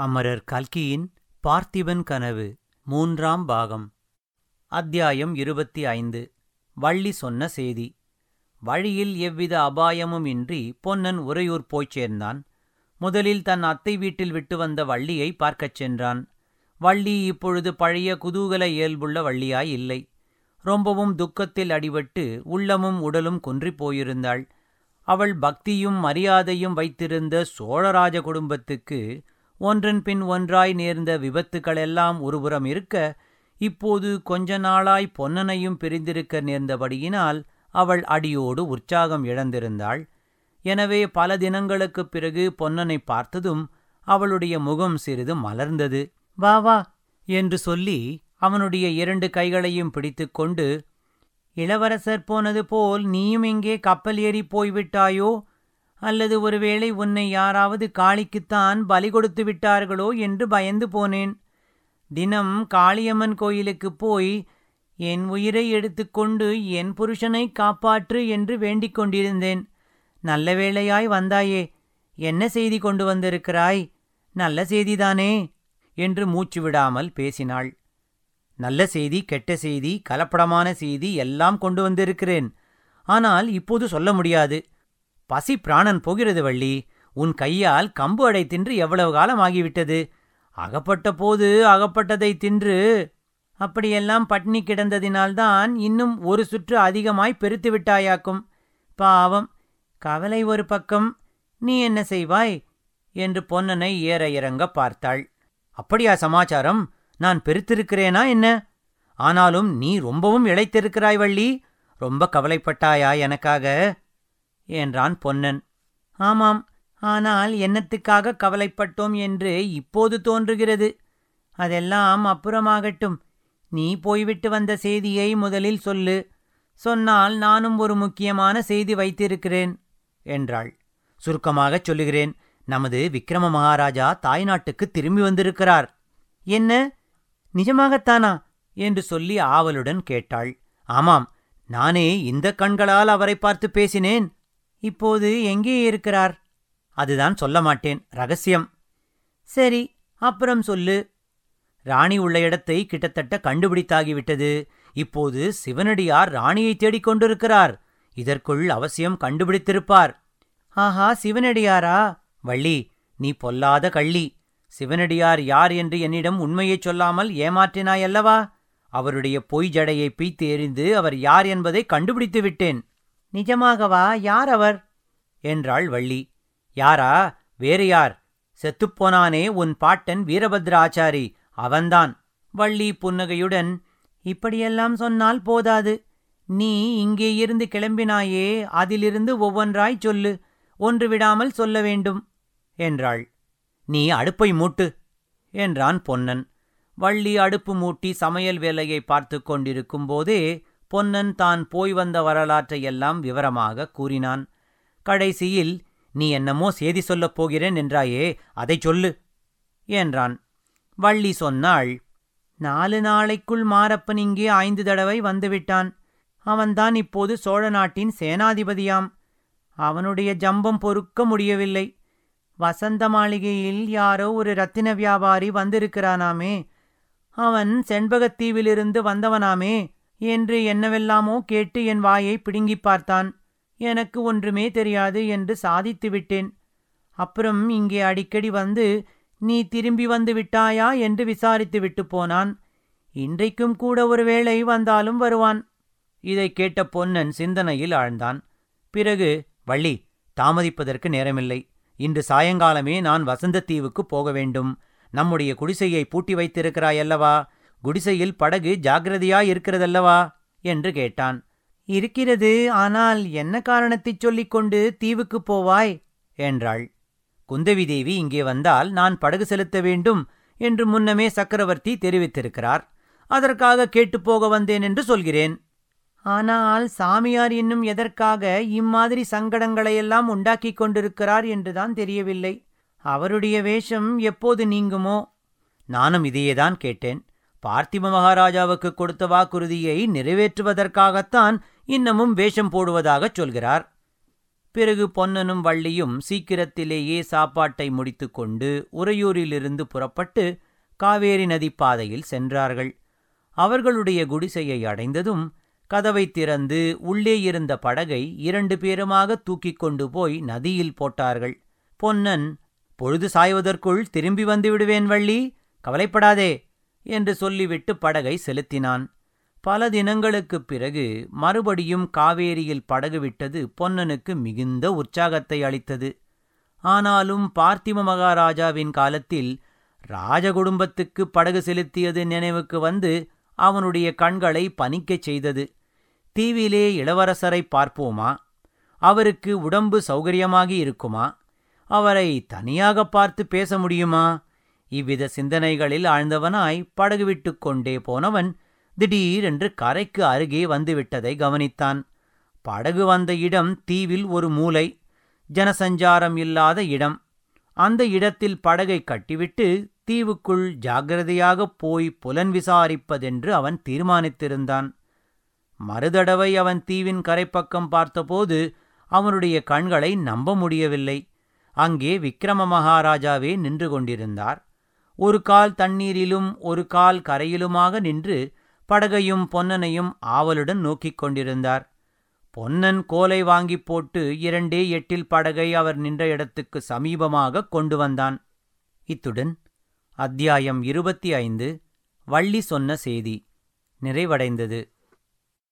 அமரர் கல்கியின் பார்த்திபன் கனவு மூன்றாம் பாகம் அத்தியாயம் இருபத்தி ஐந்து வள்ளி சொன்ன செய்தி வழியில் எவ்வித அபாயமும் இன்றி பொன்னன் உறையூர் போய்ச் சேர்ந்தான் முதலில் தன் அத்தை வீட்டில் விட்டு வந்த வள்ளியை பார்க்கச் சென்றான் வள்ளி இப்பொழுது பழைய குதூகல இயல்புள்ள வள்ளியாய் இல்லை ரொம்பவும் துக்கத்தில் அடிபட்டு உள்ளமும் உடலும் குன்றிப் போயிருந்தாள் அவள் பக்தியும் மரியாதையும் வைத்திருந்த சோழராஜ குடும்பத்துக்கு ஒன்றன் பின் ஒன்றாய் நேர்ந்த விபத்துக்களெல்லாம் ஒருபுறம் இருக்க இப்போது கொஞ்ச நாளாய் பொன்னனையும் பிரிந்திருக்க நேர்ந்தபடியினால் அவள் அடியோடு உற்சாகம் இழந்திருந்தாள் எனவே பல தினங்களுக்குப் பிறகு பொன்னனை பார்த்ததும் அவளுடைய முகம் சிறிது மலர்ந்தது வா வா என்று சொல்லி அவனுடைய இரண்டு கைகளையும் பிடித்துக்கொண்டு இளவரசர் போனது போல் நீயும் எங்கே கப்பல் ஏறி போய்விட்டாயோ அல்லது ஒருவேளை உன்னை யாராவது காளிக்குத்தான் பலி கொடுத்து விட்டார்களோ என்று பயந்து போனேன் தினம் காளியம்மன் கோயிலுக்குப் போய் என் உயிரை எடுத்துக்கொண்டு என் புருஷனை காப்பாற்று என்று வேண்டிக் கொண்டிருந்தேன் நல்ல வேளையாய் வந்தாயே என்ன செய்தி கொண்டு வந்திருக்கிறாய் நல்ல செய்திதானே என்று மூச்சு விடாமல் பேசினாள் நல்ல செய்தி கெட்ட செய்தி கலப்படமான செய்தி எல்லாம் கொண்டு வந்திருக்கிறேன் ஆனால் இப்போது சொல்ல முடியாது பசி பிராணன் போகிறது வள்ளி உன் கையால் கம்பு அடை தின்று எவ்வளவு காலம் ஆகிவிட்டது அகப்பட்ட போது அகப்பட்டதை தின்று அப்படியெல்லாம் பட்னி கிடந்ததினால்தான் இன்னும் ஒரு சுற்று அதிகமாய் பெருத்து விட்டாயாக்கும் பாவம் கவலை ஒரு பக்கம் நீ என்ன செய்வாய் என்று பொன்னனை ஏற இறங்க பார்த்தாள் அப்படியா சமாச்சாரம் நான் பெருத்திருக்கிறேனா என்ன ஆனாலும் நீ ரொம்பவும் இழைத்திருக்கிறாய் வள்ளி ரொம்ப கவலைப்பட்டாயா எனக்காக என்றான் பொன்னன் ஆமாம் ஆனால் என்னத்துக்காக கவலைப்பட்டோம் என்று இப்போது தோன்றுகிறது அதெல்லாம் அப்புறமாகட்டும் நீ போய்விட்டு வந்த செய்தியை முதலில் சொல்லு சொன்னால் நானும் ஒரு முக்கியமான செய்தி வைத்திருக்கிறேன் என்றாள் சுருக்கமாகச் சொல்லுகிறேன் நமது விக்ரம மகாராஜா தாய்நாட்டுக்கு திரும்பி வந்திருக்கிறார் என்ன நிஜமாகத்தானா என்று சொல்லி ஆவலுடன் கேட்டாள் ஆமாம் நானே இந்த கண்களால் அவரை பார்த்து பேசினேன் இப்போது எங்கே இருக்கிறார் அதுதான் சொல்ல மாட்டேன் ரகசியம் சரி அப்புறம் சொல்லு ராணி உள்ள இடத்தை கிட்டத்தட்ட கண்டுபிடித்தாகிவிட்டது இப்போது சிவனடியார் ராணியை தேடிக் கொண்டிருக்கிறார் இதற்குள் அவசியம் கண்டுபிடித்திருப்பார் ஆஹா சிவனடியாரா வள்ளி நீ பொல்லாத கள்ளி சிவனடியார் யார் என்று என்னிடம் உண்மையைச் சொல்லாமல் ஏமாற்றினாயல்லவா அவருடைய பொய் ஜடையை பீத்து எறிந்து அவர் யார் என்பதை கண்டுபிடித்து விட்டேன் நிஜமாகவா யார் அவர் என்றாள் வள்ளி யாரா வேறு யார் செத்துப்போனானே உன் பாட்டன் வீரபத்ர ஆச்சாரி அவன்தான் வள்ளி புன்னகையுடன் இப்படியெல்லாம் சொன்னால் போதாது நீ இங்கே இருந்து கிளம்பினாயே அதிலிருந்து ஒவ்வொன்றாய் சொல்லு ஒன்று விடாமல் சொல்ல வேண்டும் என்றாள் நீ அடுப்பை மூட்டு என்றான் பொன்னன் வள்ளி அடுப்பு மூட்டி சமையல் வேலையை பார்த்து கொண்டிருக்கும் போதே பொன்னன் தான் போய் வந்த வரலாற்றையெல்லாம் விவரமாக கூறினான் கடைசியில் நீ என்னமோ செய்தி சொல்லப் போகிறேன் என்றாயே அதைச் சொல்லு என்றான் வள்ளி சொன்னாள் நாலு நாளைக்குள் மாரப்பன் இங்கே ஐந்து தடவை வந்துவிட்டான் அவன்தான் இப்போது சோழ நாட்டின் சேனாதிபதியாம் அவனுடைய ஜம்பம் பொறுக்க முடியவில்லை வசந்த மாளிகையில் யாரோ ஒரு ரத்தின வியாபாரி வந்திருக்கிறானாமே அவன் செண்பகத்தீவிலிருந்து வந்தவனாமே என்று என்னவெல்லாமோ கேட்டு என் வாயை பிடுங்கிப் பார்த்தான் எனக்கு ஒன்றுமே தெரியாது என்று சாதித்து விட்டேன் அப்புறம் இங்கே அடிக்கடி வந்து நீ திரும்பி வந்து விட்டாயா என்று விசாரித்து விட்டு போனான் இன்றைக்கும் கூட ஒருவேளை வந்தாலும் வருவான் இதை கேட்ட பொன்னன் சிந்தனையில் ஆழ்ந்தான் பிறகு வள்ளி தாமதிப்பதற்கு நேரமில்லை இன்று சாயங்காலமே நான் வசந்தத்தீவுக்கு போக வேண்டும் நம்முடைய குடிசையை பூட்டி வைத்திருக்கிறாயல்லவா குடிசையில் படகு ஜாகிரதையாய் இருக்கிறதல்லவா என்று கேட்டான் இருக்கிறது ஆனால் என்ன காரணத்தைச் சொல்லிக் கொண்டு தீவுக்குப் போவாய் என்றாள் குந்தவி தேவி இங்கே வந்தால் நான் படகு செலுத்த வேண்டும் என்று முன்னமே சக்கரவர்த்தி தெரிவித்திருக்கிறார் அதற்காக கேட்டுப் போக வந்தேன் என்று சொல்கிறேன் ஆனால் சாமியார் இன்னும் எதற்காக இம்மாதிரி சங்கடங்களையெல்லாம் உண்டாக்கிக் கொண்டிருக்கிறார் என்றுதான் தெரியவில்லை அவருடைய வேஷம் எப்போது நீங்குமோ நானும் இதையேதான் கேட்டேன் பார்த்திப மகாராஜாவுக்கு கொடுத்த வாக்குறுதியை நிறைவேற்றுவதற்காகத்தான் இன்னமும் வேஷம் போடுவதாகச் சொல்கிறார் பிறகு பொன்னனும் வள்ளியும் சீக்கிரத்திலேயே சாப்பாட்டை முடித்துக்கொண்டு உறையூரிலிருந்து புறப்பட்டு காவேரி நதிப் பாதையில் சென்றார்கள் அவர்களுடைய குடிசையை அடைந்ததும் கதவை திறந்து உள்ளே இருந்த படகை இரண்டு பேருமாக தூக்கிக் கொண்டு போய் நதியில் போட்டார்கள் பொன்னன் பொழுது சாய்வதற்குள் திரும்பி வந்து விடுவேன் வள்ளி கவலைப்படாதே என்று சொல்லிவிட்டு படகை செலுத்தினான் பல தினங்களுக்குப் பிறகு மறுபடியும் காவேரியில் படகு விட்டது பொன்னனுக்கு மிகுந்த உற்சாகத்தை அளித்தது ஆனாலும் பார்த்திம மகாராஜாவின் காலத்தில் ராஜகுடும்பத்துக்கு படகு செலுத்தியது நினைவுக்கு வந்து அவனுடைய கண்களை பனிக்கச் செய்தது தீவிலே இளவரசரை பார்ப்போமா அவருக்கு உடம்பு சௌகரியமாகி இருக்குமா அவரை தனியாக பார்த்து பேச முடியுமா இவ்வித சிந்தனைகளில் ஆழ்ந்தவனாய் படகு விட்டுக் கொண்டே போனவன் திடீரென்று கரைக்கு அருகே வந்துவிட்டதை கவனித்தான் படகு வந்த இடம் தீவில் ஒரு மூலை ஜனசஞ்சாரம் இல்லாத இடம் அந்த இடத்தில் படகை கட்டிவிட்டு தீவுக்குள் ஜாகிரதையாகப் போய் புலன் விசாரிப்பதென்று அவன் தீர்மானித்திருந்தான் மறுதடவை அவன் தீவின் கரைப்பக்கம் பார்த்தபோது அவனுடைய கண்களை நம்ப முடியவில்லை அங்கே விக்கிரம மகாராஜாவே நின்று கொண்டிருந்தார் ஒரு கால் தண்ணீரிலும் ஒரு கால் கரையிலுமாக நின்று படகையும் பொன்னனையும் ஆவலுடன் நோக்கிக் கொண்டிருந்தார் பொன்னன் கோலை வாங்கிப் போட்டு இரண்டே எட்டில் படகை அவர் நின்ற இடத்துக்கு சமீபமாக கொண்டு வந்தான் இத்துடன் அத்தியாயம் இருபத்தி ஐந்து வள்ளி சொன்ன செய்தி நிறைவடைந்தது